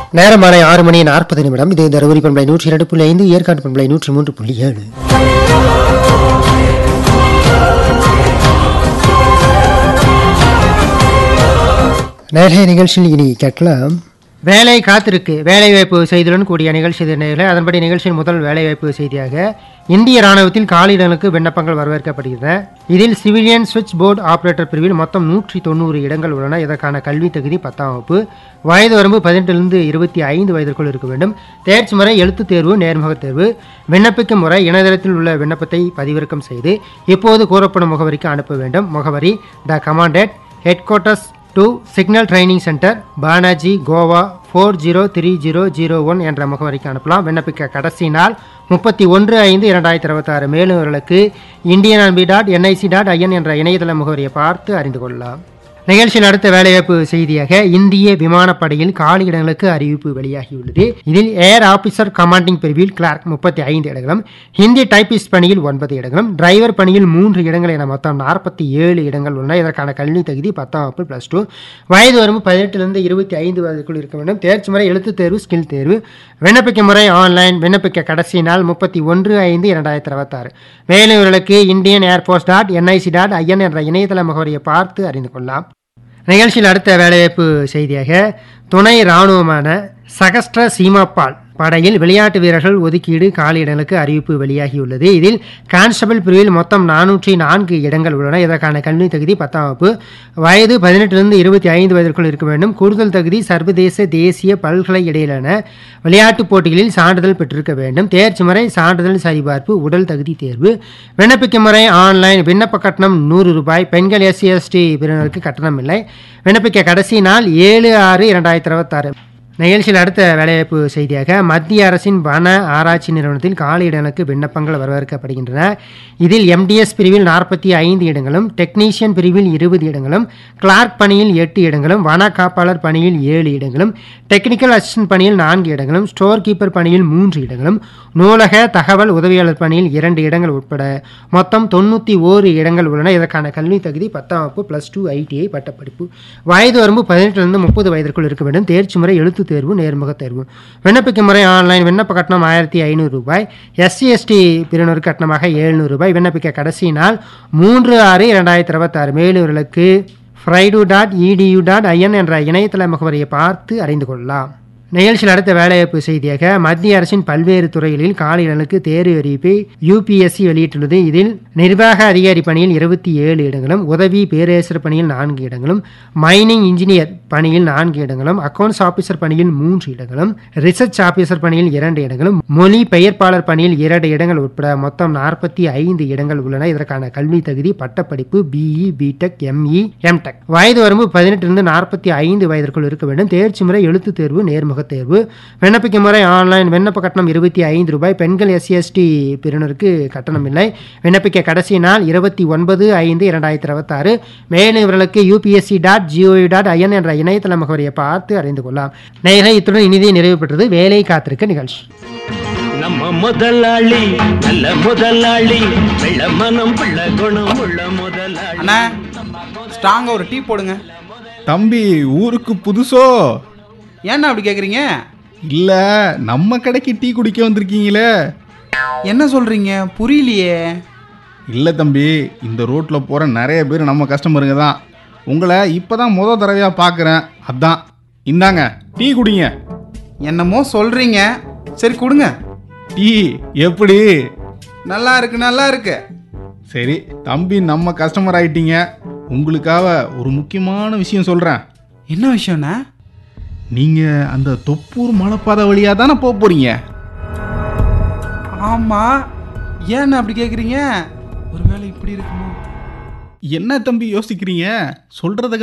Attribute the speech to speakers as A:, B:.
A: நேரம் மாலை ஆறு மணி நாற்பது நிமிடம் இது தருமபுரி பண்பலை நூற்றி இரண்டு புள்ளி ஐந்து ஏற்காடு பண்பலை நூற்றி மூன்று புள்ளி ஏழு நேரலை நிகழ்ச்சியில் இனி கேட்கலாம் வேலை காத்திருக்கு வேலைவாய்ப்பு செய்தியுடன் கூடிய நிகழ்ச்சி இது நேயர்களே. அதன்படி நிகழ்ச்சியின் முதல் வேலைவாய்ப்பு செய்தியாக இந்திய ராணுவத்தில் காலியிடங்களுக்கு விண்ணப்பங்கள் வரவேற்கப்படுகின்றன இதில் சிவிலியன் சுவிட்ச் போர்டு ஆபரேட்டர் பிரிவில் மொத்தம் நூற்றி தொண்ணூறு இடங்கள் உள்ளன இதற்கான கல்வி தகுதி பத்தாம் வகுப்பு வயது வரம்பு பதினெட்டிலிருந்து இருபத்தி ஐந்து வயதிற்குள் இருக்க வேண்டும் தேர்ச்சி முறை எழுத்துத் தேர்வு நேர்முகத் தேர்வு விண்ணப்பிக்கும் முறை இணையதளத்தில் உள்ள விண்ணப்பத்தை பதிவிறக்கம் செய்து இப்போது கூறப்படும் முகவரிக்கு அனுப்ப வேண்டும் முகவரி the commandant headquarters to signal training centre Panaji Goa four zero three zero zero one என்ற முகவரிக்கு அனுப்பலாம் விண்ணப்பிக்க கடைசி நாள் முப்பத்தி ஒன்று ஐந்து இரண்டாயிரத்தி இருபத்தாறு மேலும் இவர்களுக்கு Indian army dot N I C dot I N என்ற இணையதள முகவரியை பார்த்து அறிந்து கொள்ளலாம் நிகழ்ச்சியில் அடுத்த வேலைவாய்ப்பு செய்தியாக இந்திய விமானப்படையில் காலி இடங்களுக்கு அறிவிப்பு வெளியாகியுள்ளது இதில் ஏர் ஆபீசர் கமாண்டிங் பிரிவில் கிளார்க் முப்பத்தி ஐந்து இடங்களும் ஹிந்தி டைபிஸ்ட் பணியில் ஒன்பது இடங்களும் டிரைவர் பணியில் மூன்று இடங்கள் என மொத்தம் நாற்பத்தி ஏழு இடங்கள் உள்ளன இதற்கான கல்வி தகுதி பத்தாம் வகுப்பு ப்ளஸ் டூ வயது வரம்பு பதினெட்டிலிருந்து இருபத்தி ஐந்து வயதுக்குள் இருக்க வேண்டும் தேர்ச்சி முறை எழுத்துத் தேர்வு ஸ்கில் தேர்வு விண்ணப்பிக்க முறை ஆன்லைன் விண்ணப்பிக்க கடைசி நாள் முப்பத்தி ஒன்று ஐந்து இரண்டாயிரத்தி இருபத்தாறு மேலும் இவர்களுக்கு Indian air force dot N I C dot I N என்ற இணையதள முகவரியை பார்த்து அறிந்து கொள்ளலாம் நிகழ்ச்சியில் அடுத்த வேலைவாய்ப்பு செய்தியாக துணை இராணுவமான சகஸ்ட்ர சீமாப்பால் படையில் விளையாட்டு வீரர்கள் ஒதுக்கீடு காலியிடங்களுக்கு அறிவிப்பு வெளியாகியுள்ளது இதில் கான்ஸ்டபிள் பிரிவில் மொத்தம் நானூற்றி நான்கு இடங்கள் உள்ளன இதற்கான கல்வி தகுதி பத்தாம் வகுப்பு வயது பதினெட்டிலிருந்து இருபத்தி ஐந்து வயதிற்குள் இருக்க வேண்டும் கூடுதல் தகுதி சர்வதேச தேசிய பல்கலை இடையிலான விளையாட்டுப் போட்டிகளில் சான்றிதழ் பெற்றிருக்க வேண்டும் தேர்ச்சி முறை சான்றிதழ் சரிபார்ப்பு உடல் தகுதி தேர்வு விண்ணப்பிக்கும் முறை ஆன்லைன் விண்ணப்ப கட்டணம் நூறு ரூபாய் பெண்கள் எஸ்சி எஸ்டி பிரிவினருக்கு கட்டணம் இல்லை விண்ணப்பிக்க கடைசி நாள் ஏழு ஆறு இரண்டாயிரத்தி இருபத்தாறு நிகழ்ச்சியில் அடுத்த வேலைவாய்ப்பு செய்தியாக மத்திய அரசின் வன ஆராய்ச்சி நிறுவனத்தில் காலி இடங்களுக்கு விண்ணப்பங்கள் வரவேற்கப்படுகின்றன இதில் எம்டிஎஸ் பிரிவில் நாற்பத்தி ஐந்து இடங்களும் டெக்னீஷியன் பிரிவில் இருபது இடங்களும் கிளார்க் பணியில் எட்டு இடங்களும் வன காப்பாளர் பணியில் ஏழு இடங்களும் டெக்னிக்கல் அசிஸ்டன்ட் பணியில் நான்கு இடங்களும் ஸ்டோர் கீப்பர் பணியில் மூன்று இடங்களும் நூலக தகவல் உதவியாளர் பணியில் இரண்டு இடங்கள் உட்பட மொத்தம் தொண்ணூற்றி ஓரு இடங்கள் உள்ளன இதற்கான கல்வி தகுதி பத்தாம் வகுப்பு ப்ளஸ் டூ ஐடிஐ பட்டப்படிப்பு வயது வரம்பு பதினெட்டிலிருந்து முப்பது வயதிற்குள் இருக்க வேண்டும் தேர்ச்சி முறை எழுத்து தேர்வு நேர்முக தேர்வு விண்ணப்பிக்கும் முறை ஆன்லைன் விண்ணப்ப கட்டணம் ஆயிரத்தி ஐநூறு ரூபாய் எஸ்சி எஸ்டி பிரிவினருக்கு கட்டணமாக எழுநூறு ரூபாய் விண்ணப்பிக்க கடைசி நாள் மூன்று ஆறு இரண்டாயிரத்தி இருபத்தாறு மேலும் இவர்களுக்கு ஃப்ரைடு டாட் இடியூ டாட் ஐஎன் என்ற இணையதள முகவரியை பார்த்து அறிந்து கொள்ளலாம் நிகழ்ச்சியில் அடுத்த வேலைவாய்ப்பு செய்தியாக மத்திய அரசின் பல்வேறு துறைகளில் காலியிடங்களுக்கு தேர்வு அறிவிப்பை யூபிஎஸ்சி வெளியிட்டுள்ளது இதில் நிர்வாக அதிகாரி பணியில் இருபத்தி ஏழு இடங்களும் உதவி பேரேசர் பணியில் நான்கு இடங்களும் மைனிங் இன்ஜினியர் பணியில் நான்கு இடங்களும் அக்கவுண்ட்ஸ் ஆபீசர் பணியில் மூன்று இடங்களும் ரிசர்ச் ஆபீசர் பணியில் இரண்டு இடங்களும் மொழி பெயர்ப்பாளர் பணியில் இரண்டு இடங்கள் உட்பட மொத்தம் நாற்பத்தி ஐந்து இடங்கள் உள்ளன இதற்கான கல்வி தகுதி பட்டப்படிப்பு பிஇ பிடெக் எம்இ எம்டெக் வயது வரம்பு பதினெட்டிலிருந்து நாற்பத்தி ஐந்து வயதிற்குள் இருக்க வேண்டும் தேர்ச்சி முறை எழுத்துத் தேர்வு நேர்முக தேர்வு விண்ணப்பிக்கும் முறை ஆன்லைன் விண்ணப்ப கட்டணம் இருபத்தி ஐந்து ரூபாய் பெண்கள் எஸ்சி எஸ்டி பிரிவினருக்கு கட்டணம் இல்லை விண்ணப்பிக்க கடைசி நாள் இருபத்தி ஒன்பது ஐந்து இரண்டாயிரத்தி இருபத்தாறு மேலும் இவர்களுக்கு U P S C dot G O V dot I N என்ற இணையதள முகவரியை பார்த்து அறிந்து கொள்ளலாம் நேயர்களே இத்துடன் இனிதே நிறைவு பெற்றது வேலை காத்திருக்க நிகழ்ச்சி
B: நம்ம முதலாளி நல்ல முதலாளி வெள்ள மனம் பிள்ளை குணம் உள்ள முதலாளி
C: அண்ணா ஸ்ட்ராங்கா ஒரு டீ போடுங்க
D: தம்பி ஊருக்கு புதுசோ
C: ஏண்ணா அப்படி கேட்குறீங்க
D: இல்ல நம்ம கடைக்கு டீ குடிக்க வந்திருக்கீங்களே
C: என்ன சொல்றீங்க புரியலையே
D: இல்ல தம்பி இந்த ரோட்ல போற நிறைய பேர் நம்ம கஸ்டமருங்க தான் உங்களை இப்பதான் முத தடவையா பார்க்குறேன் அதான் இந்தாங்க டீ குடிங்க
C: என்னமோ சொல்றீங்க சரி கொடுங்க
D: டீ எப்படி
C: நல்லா இருக்கு நல்லா இருக்கு
D: சரி தம்பி நம்ம கஸ்டமர் ஆயிட்டீங்க உங்களுக்காக ஒரு முக்கியமான விஷயம் சொல்றேன்
C: என்ன விஷயம்ண்ணா
D: நீங்க அந்த தொப்பூர் மலைப்பாதை வழியா தானே போக போறீங்க
C: ஆமா ஏண்ணா அப்படி கேட்குறீங்க ஒருவேளை இப்படி இருக்குமோ
D: என்ன தம்பி யோசிக்கிறீங்க சொல்றத